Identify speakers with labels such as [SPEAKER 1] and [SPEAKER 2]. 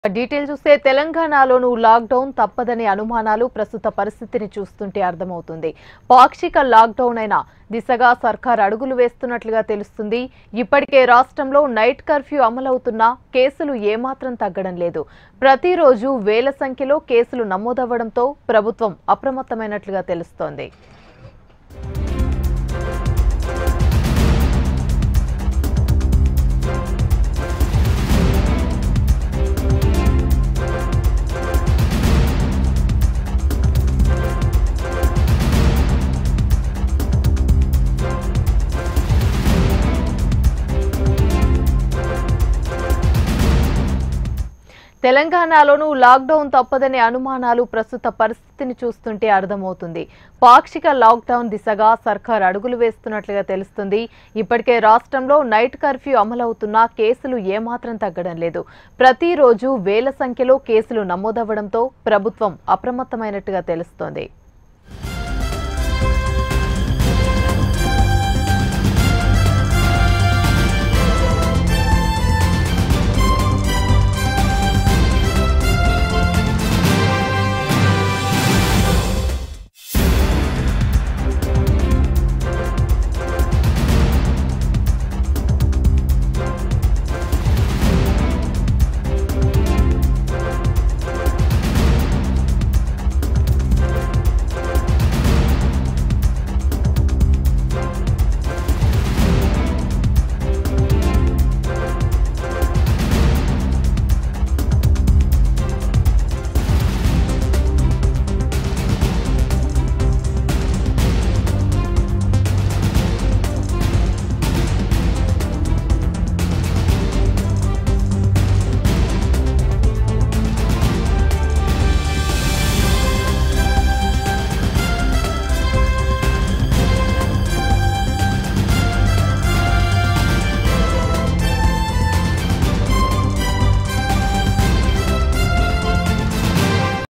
[SPEAKER 1] detail చూస్తే తెలంగాణలోనూ lockdown తప్పదనే అనుమానాలు ప్రస్తుత పరిస్థితిని చూస్తుంటే అర్థమవుతుంది పాక్షిక లాక్డౌన్ అయిన దిశగా సర్కార్ అడుగులు వేస్తున్నట్లుగా తెలుస్తుంది ఇప్పటికే రాష్ట్రంలో నైట్ కర్ఫ్యూ అమలవుతున్నా కేసులు ఏమాత్రం తగ్గడం లేదు ప్రతిరోజు వేల సంఖ్యలో కేసులు నమోదవ్వడంతో ప్రభుత్వం అప్రమత్తమైనట్లుగా తెలుస్తోంది తెలంగాణలోనూ లాక్డౌన్ తప్పదనే అనుమానాలు ప్రస్తుత పరిస్థితిని చూస్తుంటే అర్థమవుతుంది పాక్షిక లాక్డౌన్ దిశగా సర్కార్ అడుగులు వేస్తున్నట్లుగా తెలుస్తుంది ఇప్పటికే రాష్ట్రంలో నైట్ కర్ఫ్యూ అమలవుతున్నా కేసులు ఏమాత్రం తగ్గడం లేదు ప్రతిరోజు వేల సంఖ్యలో కేసులు నమోదవ్వడంతో ప్రభుత్వం అప్రమత్తమైనట్టుగా తెలుస్తోంది